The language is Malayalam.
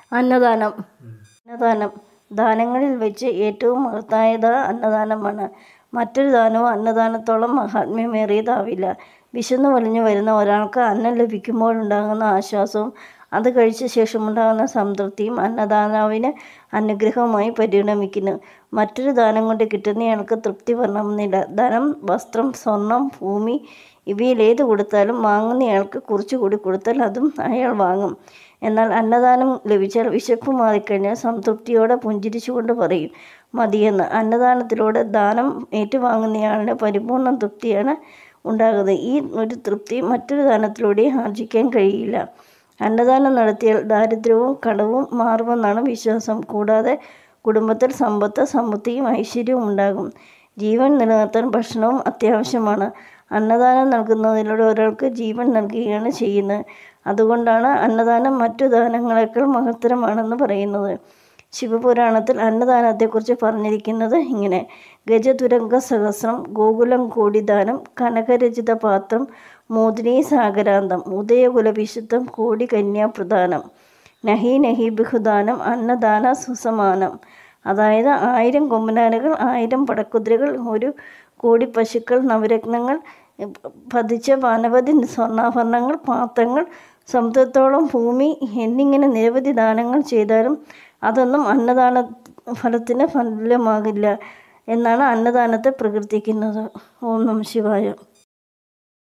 അന്നദാനം അന്നദാനം ദാനങ്ങളിൽ വെച്ച് ഏറ്റവും മഹത്തായത് അന്നദാനമാണ് മറ്റൊരു ദാനവും അന്നദാനത്തോളം മഹാത്മ്യമേറിയതാവില്ല വിശന്നു വലിഞ്ഞു വരുന്ന ഒരാൾക്ക് അന്നം ലഭിക്കുമ്പോഴുണ്ടാകുന്ന ആശ്വാസവും അത് കഴിച്ച ശേഷമുണ്ടാകുന്ന സംതൃപ്തിയും അന്നദാതാവിന് അനുഗ്രഹവുമായി പരിണമിക്കുന്നു മറ്റൊരു ദാനം കൊണ്ട് കിട്ടുന്നയാൾക്ക് തൃപ്തി വരണമെന്നില്ല ധനം വസ്ത്രം സ്വർണം ഭൂമി ഇവയിലേത് കൊടുത്താലും വാങ്ങുന്നയാൾക്ക് കുറച്ചുകൂടി കൊടുത്താൽ അതും അയാൾ വാങ്ങും എന്നാൽ അന്നദാനം ലഭിച്ചാൽ വിശപ്പ് മാറിക്കഴിഞ്ഞാൽ സംതൃപ്തിയോടെ പുഞ്ചിരിച്ചുകൊണ്ട് പറയും മതിയെന്ന് അന്നദാനത്തിലൂടെ ദാനം ഏറ്റുവാങ്ങുന്നയാളിന് പരിപൂർണ്ണ തൃപ്തിയാണ് ഉണ്ടാകുന്നത് ഈ ഒരു തൃപ്തി മറ്റൊരു ദാനത്തിലൂടെ ആർജിക്കാൻ കഴിയില്ല അന്നദാനം നടത്തിയാൽ ദാരിദ്ര്യവും കടവും മാറുമെന്നാണ് വിശ്വാസം കൂടാതെ കുടുംബത്തിൽ സമ്പത്ത് സമൃദ്ധിയും ഐശ്വര്യവും ഉണ്ടാകും ജീവൻ നിലനിർത്താൻ ഭക്ഷണവും അത്യാവശ്യമാണ് അന്നദാനം നൽകുന്നതിലൂടെ ഒരാൾക്ക് ജീവൻ നൽകുകയാണ് ചെയ്യുന്നത് അതുകൊണ്ടാണ് അന്നദാനം മറ്റു ദാനങ്ങളെക്കാൾ മഹത്തരമാണെന്ന് പറയുന്നത് ശിവപുരാണത്തിൽ അന്നദാനത്തെക്കുറിച്ച് പറഞ്ഞിരിക്കുന്നത് ഇങ്ങനെ ഗജതുരംഗ സഹസ്രം ഗോകുലം കോടിദാനം കനകരചിത പാത്രം മോദിനി സാഗരാന്തം ഉദയകുലവിശുദ്ധം കോടി കന്യാപ്രദാനം നഹി നഹി ബഹുദാനം അന്നദാന സുസമാനം അതായത് ആയിരം കൊമ്പനാനകൾ ആയിരം പടക്കുതിരകൾ ഒരു കോടി പശുക്കൾ നവരത്നങ്ങൾ പതിച്ച അനവധി സ്വർണ്ണാഭരണങ്ങൾ പാത്രങ്ങൾ സമുദ്രത്തോളം ഭൂമി എന്നിങ്ങനെ നിരവധി ദാനങ്ങൾ ചെയ്താലും അതൊന്നും അന്നദാന ഫലത്തിന് ഫലമാകില്ല എന്നാണ് അന്നദാനത്തെ പ്രകീർത്തിക്കുന്നത് ഓം നമ ശിവായ